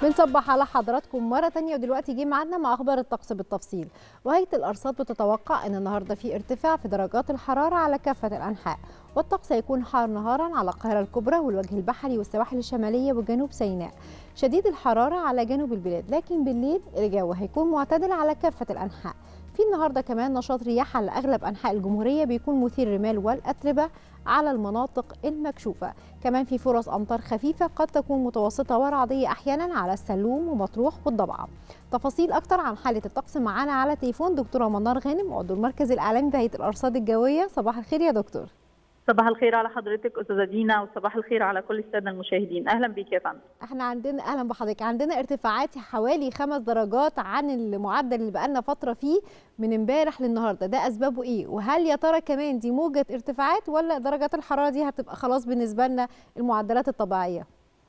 بنصبح على حضراتكم مرة تانية ودلوقتي جه ميعادنا مع أخبار الطقس بالتفصيل وهيئة الأرصاد بتتوقع أن النهاردة في ارتفاع في درجات الحرارة على كافة الأنحاء والطقس هيكون حار نهارا على القاهرة الكبرى والوجه البحري والسواحل الشمالية وجنوب سيناء شديد الحرارة على جنوب البلاد لكن بالليل الجو هيكون معتدل على كافة الأنحاء في النهارده كمان نشاط رياح على اغلب انحاء الجمهوريه بيكون مثير رمال والاتربه على المناطق المكشوفه كمان في فرص امطار خفيفه قد تكون متوسطه ورعديه احيانا على السلوم ومطروح والضبعه تفاصيل اكتر عن حاله الطقس معانا على تليفون دكتوره منار غانم عضو المركز الاعلامي بهيئه الارصاد الجويه صباح الخير يا دكتور صباح الخير على حضرتك استاذه دينا وصباح الخير على كل الساده المشاهدين اهلا بيك يا فندم احنا عندنا اهلا بحضرتك عندنا ارتفاعات حوالي خمس درجات عن المعدل اللي بقالنا فتره فيه من امبارح للنهارده ده اسبابه ايه وهل يا ترى كمان دي موجه ارتفاعات ولا درجات الحراره دي هتبقى خلاص بالنسبه لنا المعدلات الطبيعيه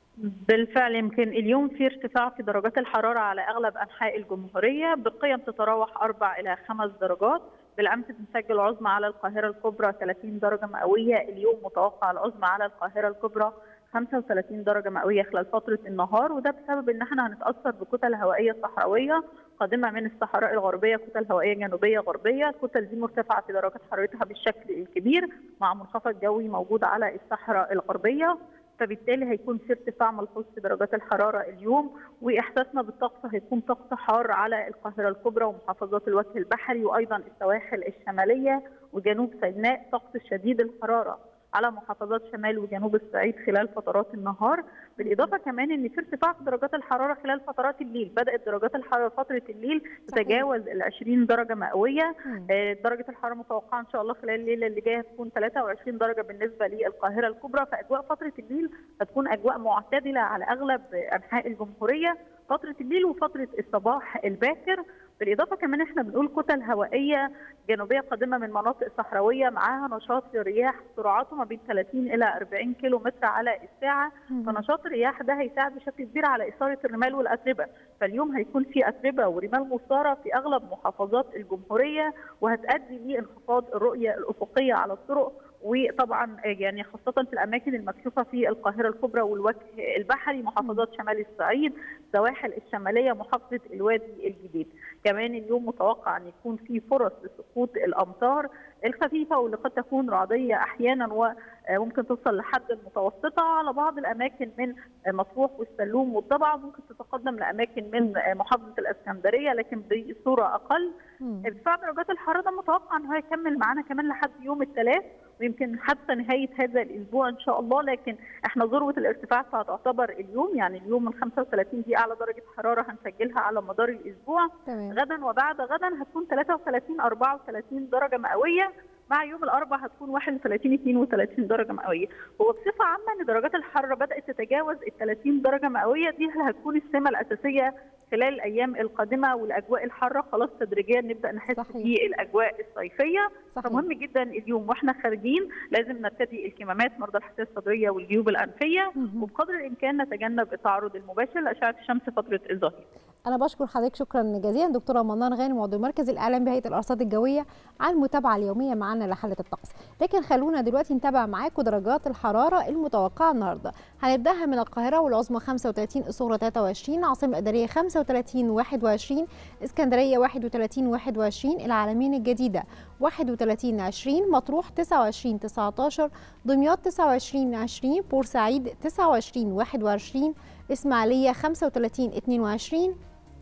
بالفعل يمكن اليوم في ارتفاع في درجات الحراره على اغلب انحاء الجمهوريه بقيم تتراوح اربع الى خمس درجات بالامس بنسجل عظمى على القاهره الكبرى 30 درجه مئويه اليوم متوقع العظمى على القاهره الكبرى 35 درجه مئويه خلال فتره النهار وده بسبب ان احنا هنتاثر بكتل هوائيه صحراويه قادمه من الصحراء الغربيه كتل هوائيه جنوبيه غربيه الكتل دي مرتفعه في درجات حرارتها بالشكل الكبير مع منخفض جوي موجود على الصحراء الغربيه فبالتالي هيكون في ارتفاع ملحوظ في درجات الحراره اليوم واحساسنا بالطقس هيكون طقس حار على القاهره الكبرى ومحافظات الوجه البحري وايضا السواحل الشماليه وجنوب سيناء طقس شديد الحراره على محافظات شمال وجنوب الصعيد خلال فترات النهار بالاضافه كمان ان في ارتفاع في درجات الحراره خلال فترات الليل بدات درجات الحراره فتره الليل تتجاوز ال 20 درجه مئويه آه درجه الحراره متوقعه ان شاء الله خلال الليله اللي جايه تكون 23 درجه بالنسبه للقاهره الكبرى فاجواء فتره الليل هتكون اجواء معتدله على اغلب انحاء الجمهوريه فتره الليل وفتره الصباح الباكر بالاضافه كمان احنا بنقول كتل هوائيه جنوبيه قادمه من مناطق صحراويه معاها نشاط رياح سرعته ما بين 30 الى 40 كيلو متر على الساعه فنشاط الرياح ده هيساعد بشكل كبير على اثاره الرمال والاتربه فاليوم هيكون في اتربه ورمال مثاره في اغلب محافظات الجمهوريه وهتؤدي لانخفاض الرؤيه الافقيه على الطرق وطبعا يعني خاصة في الأماكن المكشوفة في القاهرة الكبرى والوجه البحري محافظات شمال الصعيد السواحل الشمالية محافظة الوادي الجديد كمان اليوم متوقع أن يكون في فرص لسقوط الأمطار الخفيفة واللي قد تكون رعدية أحيانا وممكن توصل لحد المتوسطة على بعض الأماكن من مطروح والسلوم والضبعة ممكن تتقدم لأماكن من محافظة الإسكندرية لكن بصورة أقل ارتفاع درجات الحرارة ده متوقع أنه هيكمل معانا كمان لحد يوم الثلاث ويمكن حتى نهايه هذا الاسبوع ان شاء الله لكن احنا ذروه الارتفاع هتعتبر اليوم يعني اليوم ال 35 دي اعلى درجه حراره هنسجلها على مدار الاسبوع تمام. غدا وبعد غدا هتكون 33 34 درجه مئويه مع يوم الاربعاء هتكون 31 32 درجه مئويه هو بصفه عامه ان درجات الحراره بدات تتجاوز ال 30 درجه مئويه دي هتكون السمه الاساسيه خلال الايام القادمه والاجواء الحاره خلاص تدريجيا نبدا نحس بالاجواء الصيفيه صحيح. فمهم جدا اليوم واحنا خارجين لازم نرتدي الكمامات مرضى الحساسيه الصدريه والجيوب الانفيه وبقدر الامكان نتجنب التعرض المباشر لاشعه الشمس فتره الظهيره انا بشكر حضرتك شكرا جزيلا دكتوره منار غانم عضو المركز الاعلامي بهيئه الارصاد الجويه على المتابعه اليوميه معانا لحاله الطقس لكن خلونا دلوقتي نتابع معاكم درجات الحراره المتوقعه النهارده هنبداها من القاهره والعظمى 35 الصغرى 23 عاصمه الاداريه 35 21 اسكندريه 31 21 العالمين الجديده 31 20 مطروح 29 19 دمياط 29 20 بورسعيد 29 21 اسماعيليه 35 22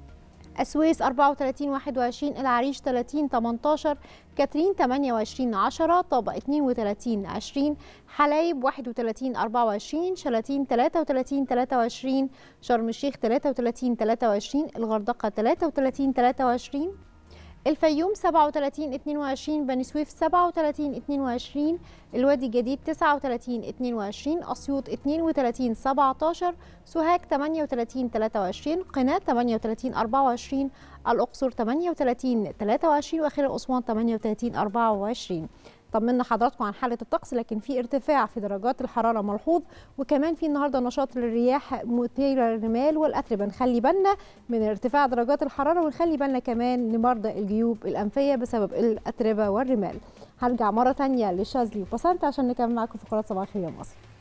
السويس 34 21 العريش 30 18 كاترين 28 10 طابة 32 20 حلايب 31 24 شلاتين 33 23 شرم الشيخ 33 23 الغردقة 33 23 الفيوم 37 22 بني سويف 37 22 الوادي الجديد 39 22 اسيوط 32 17 سوهاج 38 23 قنا 38 24 الاقصر 38 23 واخيرا اسوان 38 24 طمنا حضراتكم عن حاله الطقس لكن في ارتفاع في درجات الحراره ملحوظ وكمان في النهارده نشاط للرياح مثيره للرمال والاتربه نخلي بالنا من ارتفاع درجات الحراره ونخلي بالنا كمان لمرضى الجيوب الانفيه بسبب الاتربه والرمال هرجع مره ثانيه لشاذلي وبسنت عشان نكمل معاكم فقرات صباح الخير يا مصر